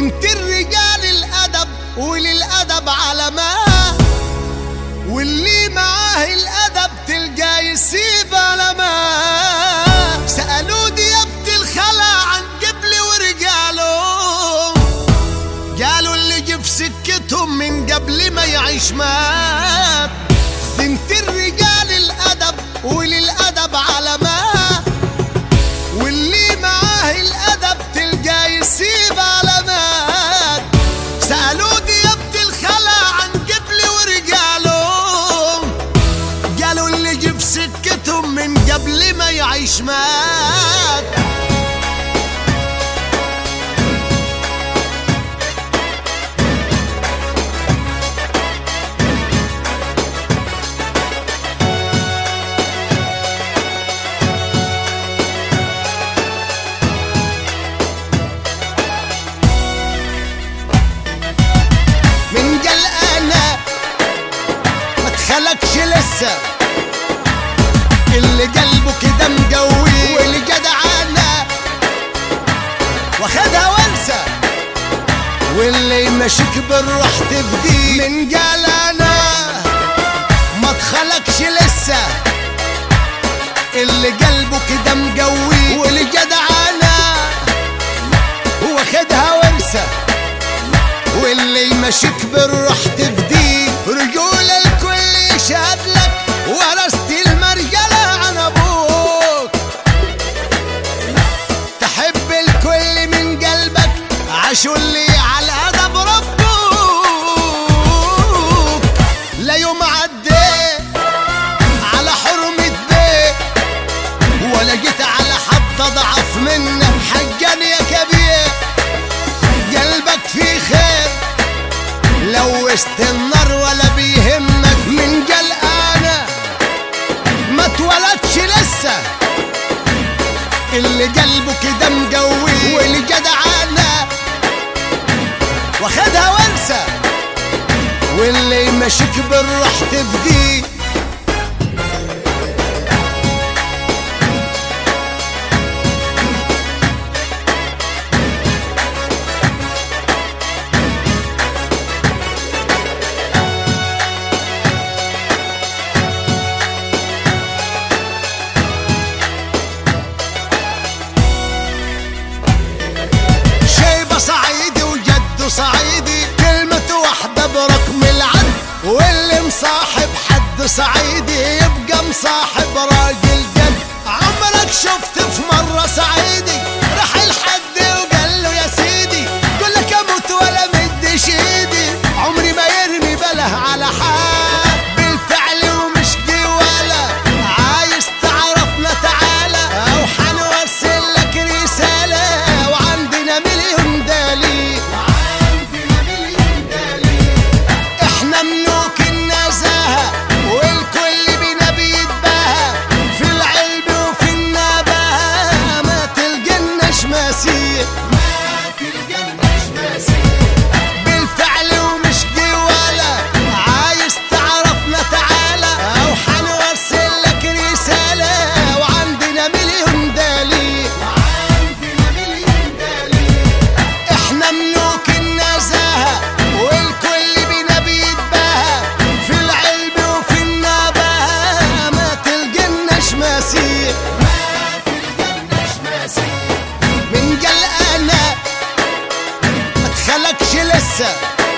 بنت الرجال الأدب وللأدب علامات واللي معاه الأدب تلقاه يسيب علامات سألوا ديابة الخلا عن قبل ورجاله قالوا اللي جه في سكتهم من قبل ما يعيش مات بنت الرجال الأدب وللأدب علامات واللي معاه الأدب تلقاه يسيب علامات سألوا ديابة الخلا عن قبل ورجالهم قالوا اللي جه في سكتهم من قبل ما يعيش مات من قال انا ما اتخلقش لسه اللي قلبه كده مقوي واللي جدعانه واخدها وانسى واللي ماشيك بالروح تفديه من قال انا ما اتخلقش لسه اللي قلبه كده مقوي واللي جدعانه واخدها وانسى واللي يمشيك بالروح تفديه رجول الكل يشهد لك ورثت المرجلة عن ابوك تحب الكل من قلبك عاشوا اللي على ادب ربك لا يوم عديت على حرمة بيت ولا جيت على حد اضعف منك حقا يا كبير قلبك فيه خير لوست النار ولا بيهمك من قلقانة ما اتولدش لسه اللي قلبه كده مقوي واللي جدعانة واخدها وانسى واللي يمشيك بالروح تفديه شيبة صعيدي وجده صعيدي كلمة واحدة برقم العد واللي مصاحب حد صعيدي يبقى مصاحب راجل جد عمرك شفت في مرة صعيدي راح الحد وقال له يا سيدي قول لك اموت ولا مدش ايدي عمري ما يرمي بله على حال بالفعل ومش دي ولا عايز تعرفنا تعالى او حنوصل لك رسالة وعندنا مليون دليل وعندنا مليون دليل احنا ملوك النزاهة والكل بينا بيتباهى في العلم وفي النباهة ما تلقناش مسيح ما تلقناش مسيح بالفعل ومش دي ولا عايز تعرفنا تعالى او حنوصل لك رسالة وعندنا مليون دليل وعندنا مليون دليل احنا ملوك النزاهة والكل بينا بيتباهى في العلم وفي النباهة ما تلقناش مسيح ما تلقناش مسيح من قلقانة ما اتخلقش لسه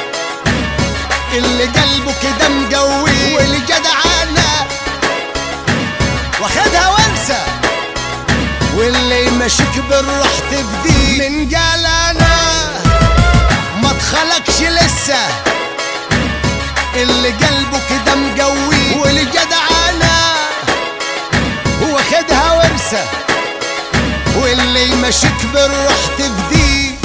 اللي قلبه كده مقوي واللي جدعانة واخدها وانسى واللي يمشيك بالروح تفديه من قال انا ما اتخلقش لسه اللي قلبه كده مقوي واللي جدعانة واخدها ورثة واللي يمشيك بالروح تفديه